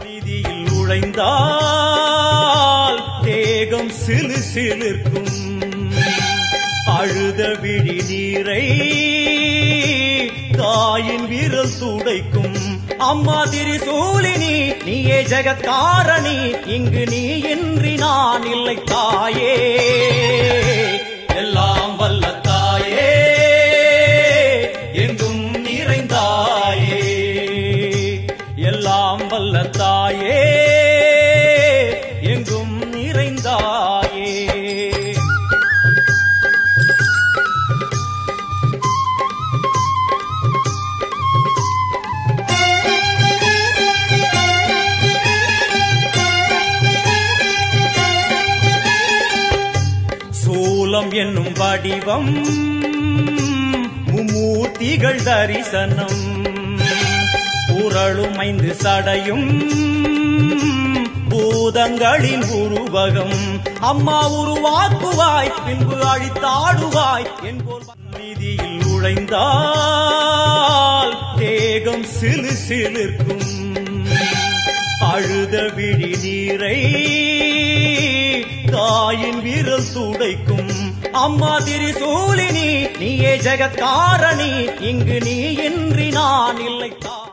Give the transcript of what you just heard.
நிதியில் உழைந்தால் தேகம் சிலு சிலிர்க்கும் அழுத விழி நீரை தாயின் விரல் துடைக்கும் அம்மா திரிசூலினி நீயே ஜெகத்காரணி இங்கு நீ இன்றி நான் இல்லை தாயே எல்லாம் வல்ல தாயே எங்கும் நிறைந்தாயே எல்லாம் வல்ல தாயே எங்கும் நிறைந்தாயே சூலம் என்னும் வடிவம் மும்மூர்த்திகள் தரிசனம் புரளும் ஐந்து சடையும் பூதங்களின் உருவகம் அம்மா உருவாக்குவாய் பின்பு அழித்தாடுவாய் என்போல் நிதியில் உழைந்தால் தேகம் சிலு சிலிர்க்கும் அழுத விழி நீரை தாயின் விரல் துடைக்கும் அம்மா திரிசூலினி நீயே ஜெகத்காரணி இங்கு நீ இன்றி நான் இல்லை தா-